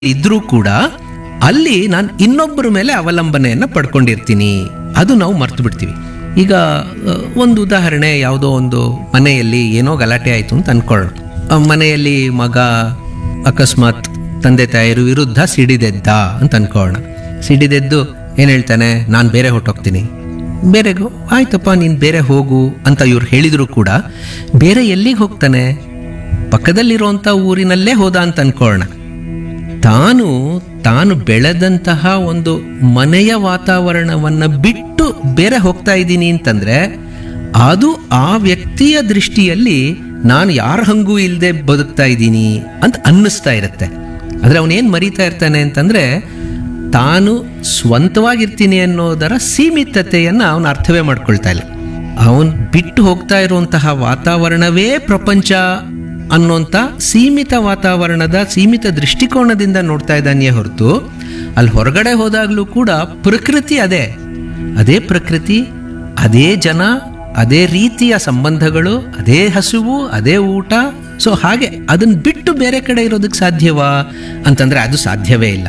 ಇದ್ರೂ ಕೂಡ ಅಲ್ಲಿ ನಾನು ಇನ್ನೊಬ್ಬರ ಮೇಲೆ ಅವಲಂಬನೆಯನ್ನು ಪಡ್ಕೊಂಡಿರ್ತೀನಿ ಅದು ನಾವು ಮರ್ತು ಬಿಡ್ತೀವಿ ಈಗ ಆ, ಒಂದು ಉದಾಹರಣೆ ಯಾವುದೋ ಒಂದು ಮನೆಯಲ್ಲಿ ಏನೋ ಗಲಾಟೆ ಆಯಿತು ಅಂತ ಅನ್ಕೊಳ್ಳೋಣ ಆ ಮನೆಯಲ್ಲಿ ಮಗ ಅಕಸ್ಮಾತ್ ತಂದೆ ತಾಯಿರು ವಿರುದ್ಧ ಸಿಡಿದೆದ್ದ ಅಂತ ಅನ್ಕೊಳ್ಳೋಣ ಸಿಡಿದೆದ್ದು ಏನು ಹೇಳ್ತಾನೆ ನಾನು ಬೇರೆ ಹೊಟ್ಟೋಗ್ತೀನಿ ಬೇರೆಗೂ ಆಯ್ತಪ್ಪ ನೀನು ಬೇರೆ ಹೋಗು ಅಂತ ಇವ್ರು ಹೇಳಿದ್ರು ಕೂಡ ಬೇರೆ ಎಲ್ಲಿಗೆ ಹೋಗ್ತಾನೆ ಪಕ್ಕದಲ್ಲಿರುವಂಥ ಊರಿನಲ್ಲೇ ಹೋದ ಅಂತ ಅನ್ಕೊಳ್ಳೋಣ ತಾನು ತಾನು ಬೆಳೆದಂತಹ ಒಂದು ಮನೆಯ ವಾತಾವರಣವನ್ನ ಬಿಟ್ಟು ಬೇರೆ ಹೋಗ್ತಾ ಇದ್ದೀನಿ ಅಂತಂದ್ರೆ ಅದು ಆ ವ್ಯಕ್ತಿಯ ದೃಷ್ಟಿಯಲ್ಲಿ ನಾನು ಯಾರ ಹಂಗೂ ಇಲ್ಲದೆ ಬದುಕ್ತಾ ಇದ್ದೀನಿ ಅಂತ ಅನ್ನಿಸ್ತಾ ಇರುತ್ತೆ ಆದರೆ ಅವನೇನು ಮರಿತಾ ಇರ್ತಾನೆ ಅಂತಂದ್ರೆ ತಾನು ಸ್ವಂತವಾಗಿರ್ತೀನಿ ಅನ್ನೋದರ ಸೀಮಿತತೆಯನ್ನು ಅವನು ಅರ್ಥವೇ ಮಾಡ್ಕೊಳ್ತಾ ಇಲ್ಲ ಅವನು ಬಿಟ್ಟು ಹೋಗ್ತಾ ಇರುವಂತಹ ವಾತಾವರಣವೇ ಪ್ರಪಂಚ ಅನ್ನೋಂಥ ಸೀಮಿತ ವಾತಾವರಣದ ಸೀಮಿತ ದೃಷ್ಟಿಕೋನದಿಂದ ನೋಡ್ತಾ ಇದ್ದಾನೆಯೇ ಹೊರತು ಅಲ್ಲಿ ಹೊರಗಡೆ ಹೋದಾಗಲೂ ಕೂಡ ಪ್ರಕೃತಿ ಅದೇ ಅದೇ ಪ್ರಕೃತಿ ಅದೇ ಜನ ಅದೇ ರೀತಿಯ ಸಂಬಂಧಗಳು ಅದೇ ಹಸುವು ಅದೇ ಊಟ ಸೊ ಹಾಗೆ ಅದನ್ನ ಬಿಟ್ಟು ಬೇರೆ ಕಡೆ ಇರೋದಕ್ಕೆ ಸಾಧ್ಯವಾ ಅಂತಂದ್ರೆ ಅದು ಸಾಧ್ಯವೇ ಇಲ್ಲ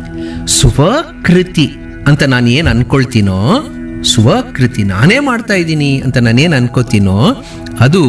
ಸ್ವಕೃತಿ ಅಂತ ನಾನು ಏನು ಅನ್ಕೊಳ್ತೀನೋ ಸ್ವಕೃತಿ ನಾನೇ ಮಾಡ್ತಾ ಇದ್ದೀನಿ ಅಂತ ನಾನೇನು ಅನ್ಕೋತೀನೋ ಅದು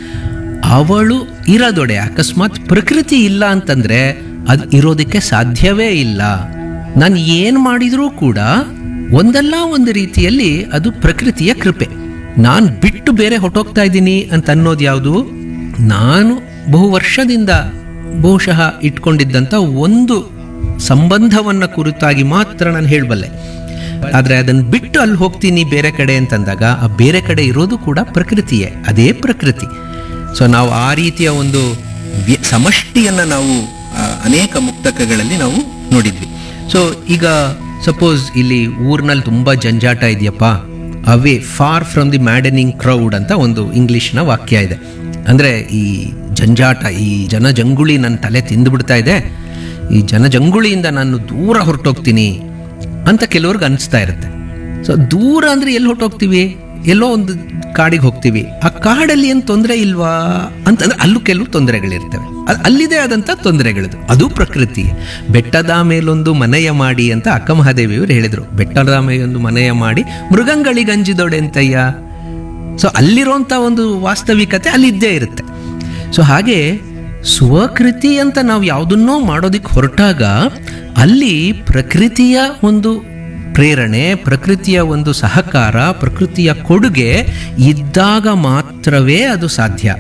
ಅವಳು ಇರೋದೊಡೆ ಅಕಸ್ಮಾತ್ ಪ್ರಕೃತಿ ಇಲ್ಲ ಅಂತಂದ್ರೆ ಅದು ಇರೋದಕ್ಕೆ ಸಾಧ್ಯವೇ ಇಲ್ಲ ನಾನು ಏನು ಮಾಡಿದರೂ ಕೂಡ ಒಂದಲ್ಲ ಒಂದು ರೀತಿಯಲ್ಲಿ ಅದು ಪ್ರಕೃತಿಯ ಕೃಪೆ ನಾನು ಬಿಟ್ಟು ಬೇರೆ ಹೊಟ್ಟೋಗ್ತಾ ಇದ್ದೀನಿ ಅಂತ ಅನ್ನೋದು ಯಾವುದು ನಾನು ಬಹು ವರ್ಷದಿಂದ ಬಹುಶಃ ಇಟ್ಕೊಂಡಿದ್ದಂಥ ಒಂದು ಸಂಬಂಧವನ್ನ ಕುರಿತಾಗಿ ಮಾತ್ರ ನಾನು ಹೇಳಬಲ್ಲೆ ಆದರೆ ಅದನ್ನು ಬಿಟ್ಟು ಅಲ್ಲಿ ಹೋಗ್ತೀನಿ ಬೇರೆ ಕಡೆ ಅಂತಂದಾಗ ಆ ಬೇರೆ ಕಡೆ ಇರೋದು ಕೂಡ ಪ್ರಕೃತಿಯೇ ಅದೇ ಪ್ರಕೃತಿ ಸೊ ನಾವು ಆ ರೀತಿಯ ಒಂದು ವ್ಯ- ಸಮಷ್ಟಿಯನ್ನ ನಾವು ಆ, ಅನೇಕ ಮುಕ್ತಕಗಳಲ್ಲಿ ನಾವು ನೋಡಿದ್ವಿ ಸೊ ಈಗ ಸಪೋಸ್ ಇಲ್ಲಿ ಊರಿನಲ್ಲಿ ತುಂಬ ಜಂಜಾಟ ಇದೆಯಪ್ಪ away far from the maddening crowd ಅಂತ ಒಂದು ಇಂಗ್ಲಿಷ್ನ ವಾಕ್ಯ ಇದೆ ಅಂದರೆ ಈ ಜಂಜಾಟ ಈ ಜನಜಂಗುಳಿ ನನ್ನ ತಲೆ ತಿಂದುಬಿಡ್ತಾ ಇದೆ ಈ ಜನಜಂಗುಳಿಯಿಂದ ನಾನು ದೂರ ಹೊರಟೋಗ್ತೀನಿ ಅಂತ ಕೆಲವ್ರಿಗೆ ಅನಿಸ್ತಾ ಇರುತ್ತೆ ಸೊ ದೂರ ಅಂದರೆ ಎಲ್ಲಿ ಹೊರಟೋಗ್ತೀವಿ ಎಲ್ಲೋ ಒಂದು ಕಾಡಿಗೆ ಹೋಗ್ತೀವಿ ಆ ಕಾಡಲ್ಲಿ ಏನು ತೊಂದರೆ ಇಲ್ವಾ ಅಂತಂದ್ರೆ ಅಲ್ಲೂ ಕೆಲವು ತೊಂದರೆಗಳಿರ್ತವೆ ಅ- ಅಲ್ಲಿದೆ ಆದಂಥ ತೊಂದರೆಗಳದು ಅದು ಪ್ರಕೃತಿ ಬೆಟ್ಟದ ಮೇಲೊಂದು ಮನೆಯ ಮಾಡಿ ಅಂತ ಅಕ್ಕ ಮಹಾದೇವಿಯವರು ಹೇಳಿದರು ಬೆಟ್ಟದ ಮೇಲೊಂದು ಮನೆಯ ಮಾಡಿ ಮೃಗಂಗಳಿಗಂಜಿದೊಡೆ ಅಂತಯ್ಯ ಸೊ ಅಲ್ಲಿರುವಂಥ ಒಂದು ವಾಸ್ತವಿಕತೆ ಅಲ್ಲಿದ್ದೇ ಇರುತ್ತೆ ಸೊ ಹಾಗೆ ಸ್ವಕೃತಿ ಅಂತ ನಾವು ಯಾವುದನ್ನೋ ಮಾಡೋದಕ್ಕೆ ಹೊರಟಾಗ ಅಲ್ಲಿ ಪ್ರಕೃತಿಯ ಒಂದು ಪ್ರೇರಣೆ ಪ್ರಕೃತಿಯ ಒಂದು ಸಹಕಾರ ಪ್ರಕೃತಿಯ ಕೊಡುಗೆ ಇದ್ದಾಗ ಮಾತ್ರವೇ ಅದು ಸಾಧ್ಯ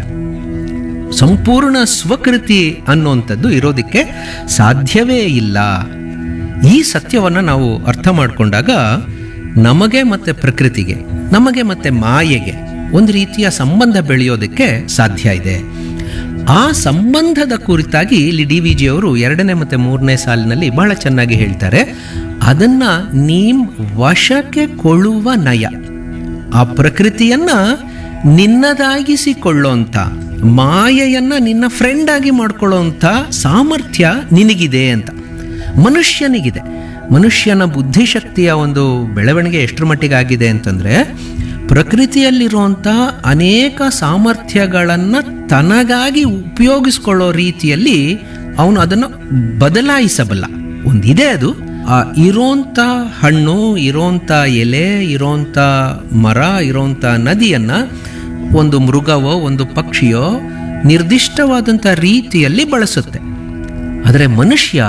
ಸಂಪೂರ್ಣ ಸ್ವಕೃತಿ ಅನ್ನುವಂಥದ್ದು ಇರೋದಕ್ಕೆ ಸಾಧ್ಯವೇ ಇಲ್ಲ ಈ ಸತ್ಯವನ್ನು ನಾವು ಅರ್ಥ ಮಾಡಿಕೊಂಡಾಗ ನಮಗೆ ಮತ್ತು ಪ್ರಕೃತಿಗೆ ನಮಗೆ ಮತ್ತು ಮಾಯೆಗೆ ಒಂದು ರೀತಿಯ ಸಂಬಂಧ ಬೆಳೆಯೋದಕ್ಕೆ ಸಾಧ್ಯ ಇದೆ ಆ ಸಂಬಂಧದ ಕುರಿತಾಗಿ ಇಲ್ಲಿ ಡಿ ವಿ ಜಿ ಅವರು ಎರಡನೇ ಮತ್ತು ಮೂರನೇ ಸಾಲಿನಲ್ಲಿ ಬಹಳ ಚೆನ್ನಾಗಿ ಹೇಳ್ತಾರೆ ಅದನ್ನ ನೀಮ್ ವಶಕ್ಕೆ ಕೊಳ್ಳುವ ನಯ ಆ ಪ್ರಕೃತಿಯನ್ನ ನಿನ್ನದಾಗಿಸಿಕೊಳ್ಳೋಂಥ ಮಾಯೆಯನ್ನ ನಿನ್ನ ಫ್ರೆಂಡ್ ಆಗಿ ಮಾಡ್ಕೊಳ್ಳೋಂಥ ಸಾಮರ್ಥ್ಯ ನಿನಗಿದೆ ಅಂತ ಮನುಷ್ಯನಿಗಿದೆ ಮನುಷ್ಯನ ಬುದ್ಧಿಶಕ್ತಿಯ ಒಂದು ಬೆಳವಣಿಗೆ ಎಷ್ಟರ ಮಟ್ಟಿಗೆ ಆಗಿದೆ ಅಂತಂದ್ರೆ ಪ್ರಕೃತಿಯಲ್ಲಿರುವಂಥ ಅನೇಕ ಸಾಮರ್ಥ್ಯಗಳನ್ನು ತನಗಾಗಿ ಉಪಯೋಗಿಸ್ಕೊಳ್ಳೋ ರೀತಿಯಲ್ಲಿ ಅವನು ಅದನ್ನು ಬದಲಾಯಿಸಬಲ್ಲ ಒಂದಿದೆ ಅದು ಆ ಇರೋಂಥ ಹಣ್ಣು ಇರೋಂಥ ಎಲೆ ಇರೋಂಥ ಮರ ಇರೋಂಥ ನದಿಯನ್ನ ಒಂದು ಮೃಗವೋ ಒಂದು ಪಕ್ಷಿಯೋ ನಿರ್ದಿಷ್ಟವಾದಂಥ ರೀತಿಯಲ್ಲಿ ಬಳಸುತ್ತೆ ಆದರೆ ಮನುಷ್ಯ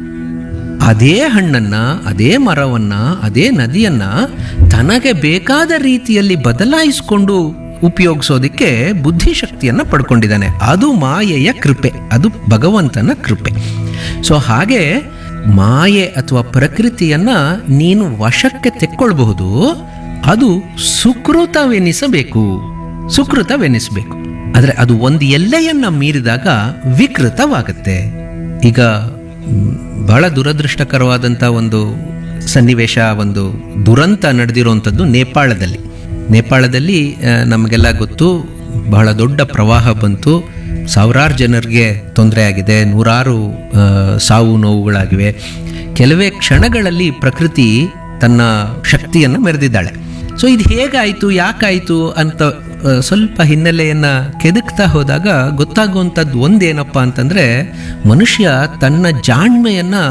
ಅದೇ ಹಣ್ಣನ್ನ ಅದೇ ಮರವನ್ನ ಅದೇ ನದಿಯನ್ನ ತನಗೆ ಬೇಕಾದ ರೀತಿಯಲ್ಲಿ ಬದಲಾಯಿಸಿಕೊಂಡು ಉಪಯೋಗಿಸೋದಕ್ಕೆ ಬುದ್ಧಿಶಕ್ತಿಯನ್ನ ಪಡ್ಕೊಂಡಿದ್ದಾನೆ ಅದು ಮಾಯೆಯ ಕೃಪೆ ಅದು ಭಗವಂತನ ಕೃಪೆ ಸೊ ಹಾಗೆ ಮಾಯೆ ಅಥವಾ ಪ್ರಕೃತಿಯನ್ನ ನೀನು ವಶಕ್ಕೆ ತೆಕ್ಕೊಳ್ಬಹುದು ಅದು ಸುಕೃತವೆನಿಸಬೇಕು ಸುಕೃತವೆನಿಸಬೇಕು ಆದರೆ ಅದು ಒಂದು ಎಲ್ಲೆಯನ್ನ ಮೀರಿದಾಗ ವಿಕೃತವಾಗುತ್ತೆ ಈಗ ಮ್, ಬಹಳ ದುರದೃಷ್ಟಕರವಾದಂಥ ಒಂದು ಸನ್ನಿವೇಶ ಒಂದು ದುರಂತ ನಡೆದಿರುವಂಥದ್ದು ನೇಪಾಳದಲ್ಲಿ ನೇಪಾಳದಲ್ಲಿ ಆ, ನಮಗೆಲ್ಲ ಗೊತ್ತು ಬಹಳ ದೊಡ್ಡ ಪ್ರವಾಹ ಬಂತು ಸಾವಿರಾರು ಜನರಿಗೆ ತೊಂದರೆ ಆಗಿದೆ ನೂರಾರು ಆ, ಸಾವು ನೋವುಗಳಾಗಿವೆ ಕೆಲವೇ ಕ್ಷಣಗಳಲ್ಲಿ ಪ್ರಕೃತಿ ತನ್ನ ಶಕ್ತಿಯನ್ನು ಮೆರೆದಿದ್ದಾಳೆ ಸೊ ಇದು ಹೇಗಾಯಿತು ಯಾಕಾಯಿತು ಅಂತ ಆ, ಸ್ವಲ್ಪ ಹಿನ್ನೆಲೆಯನ್ನು ಕೆದಕ್ತಾ ಹೋದಾಗ ಗೊತ್ತಾಗುವಂಥದ್ದು ಒಂದೇನಪ್ಪ ಅಂತಂದರೆ ಮನುಷ್ಯ ತನ್ನ ಜಾಣ್ಮೆಯನ್ನು